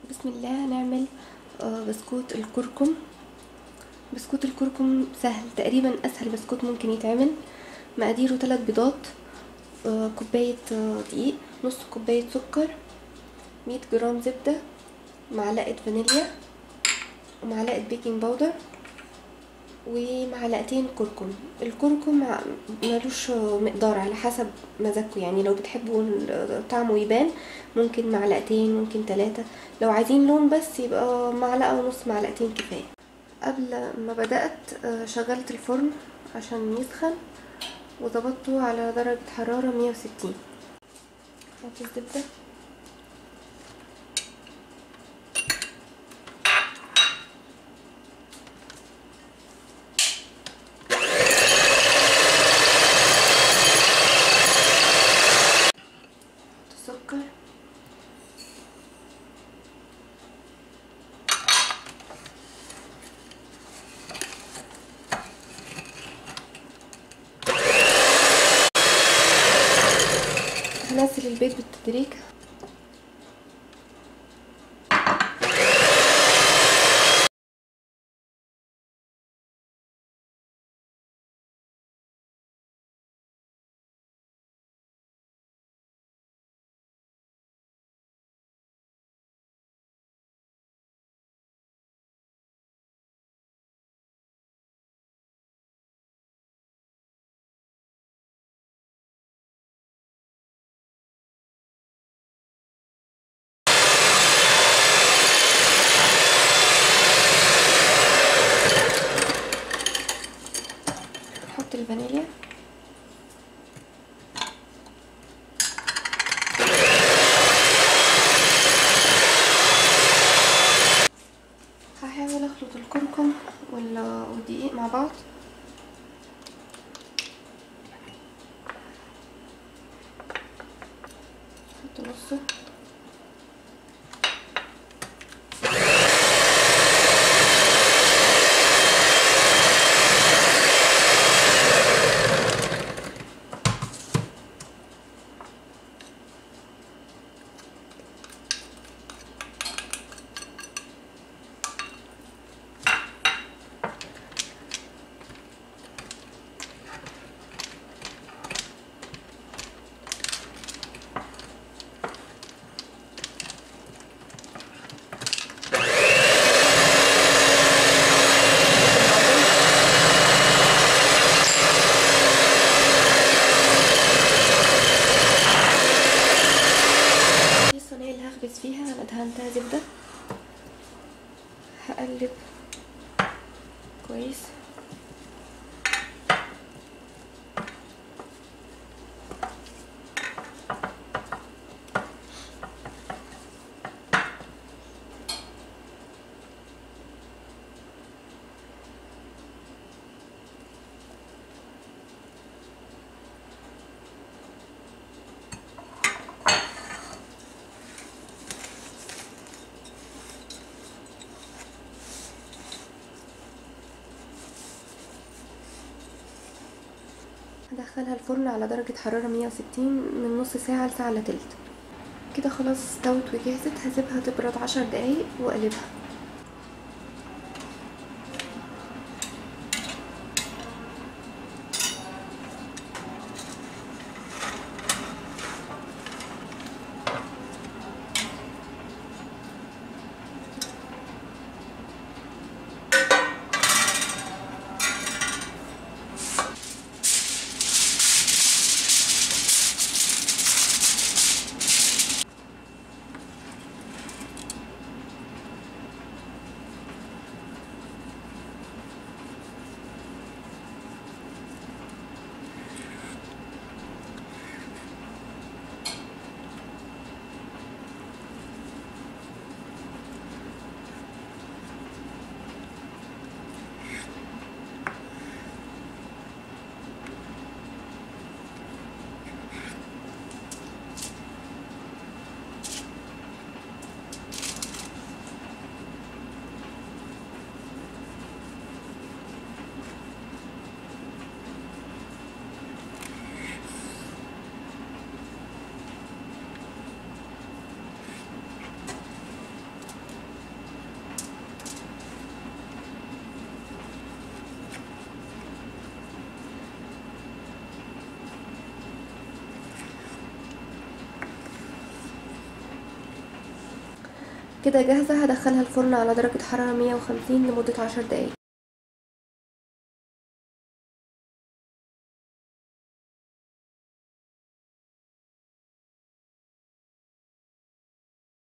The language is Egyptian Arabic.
بسم الله هنعمل آه، بسكوت الكركم بسكوت الكركم سهل تقريبا اسهل بسكوت ممكن يتعمل مقاديره 3 بيضات آه، كوباية آه، دقيق نص كوباية سكر 100 جرام زبدة معلقة فانيليا ومعلقة بيكنج باودر ومعلقتين كركم الكركم ع- ملوش مقدار على حسب مزاجكم يعني لو بتحبوا ال- طعمه يبان ممكن معلقتين ممكن ثلاثة لو عايزين لون بس يبقى معلقة ونص معلقتين كفاية قبل ما بدأت آه، شغلت الفرن عشان يسخن وظبطته على درجة حرارة 160 حط الزبدة حط السكر هنزل البيض بالتدريج نحط الفانيليا هحاول اخلط الكركم وال- والدقيق مع بعض نحط نصه دي الصينية اللي هخبز فيها انا دهنتها زبدة هقلب كويس هدخلها الفرن على درجة حرارة 160 من نص ساعة لساعة الا تلت كده خلاص استوت وجهزت هسيبها تبرد عشر دقايق واقلبها كده جاهزة هدخلها الفرن على درجة حرارة 150 لمدة عشر دقايق